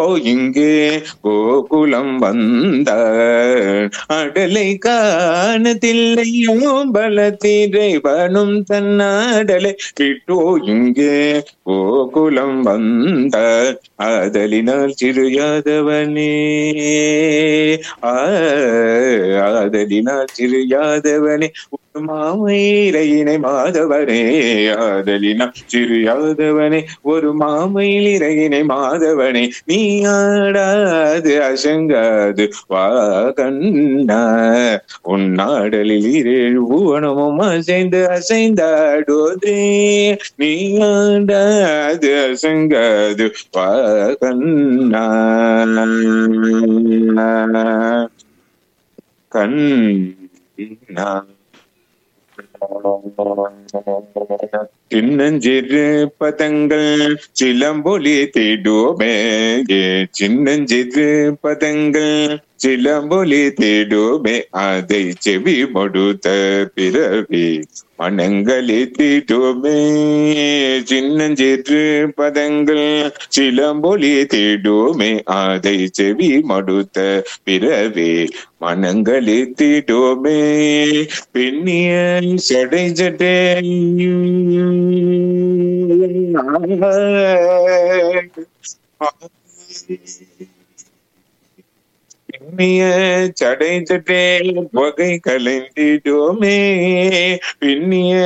ஓ இங்கே கோகுலம் வந்த அடலை காணத்தில்லையோ பலத்திரைவனும் தன்னாடலை விட்டோ இங்கே கோகுலம் வந்த ஆதலினால் சிறு யாதவனே ஆ, ஆதலினால் சிறு யாதவனே ஒரு மாமயிலையினை மாதவனே ஆதலினால் சிறு யாதவனே ஒரு மாமயிலிரையினை மாதவனே நீ ஆடாது அசங்காது வா கண்ணா உன்னாடலில் இரேழு பூவனமும் அசைந்து அசைந்தாடோதே நீ ஆடாது அசங்காது வா கண்ணா கண்ணா சின்னஞ்சிறு பதங்கள் சிலம்பொலி தேடுமே சின்னஞ்சிறு பதங்கள் சிலம்பொலி தேடுமே அதை செவி மொடுத்த பிறவி மனங்களி தேடுமே சின்னஞ்சிறு பதங்கள் சிலம்பொலி தேடுமே அதை செவி மடுத்த பிறவி மனங்களி தேடுமே பெண்ணிய சடை ஜடை பின்னிய சடை சட்டே வகை கலைந்திடுமே பின்னிய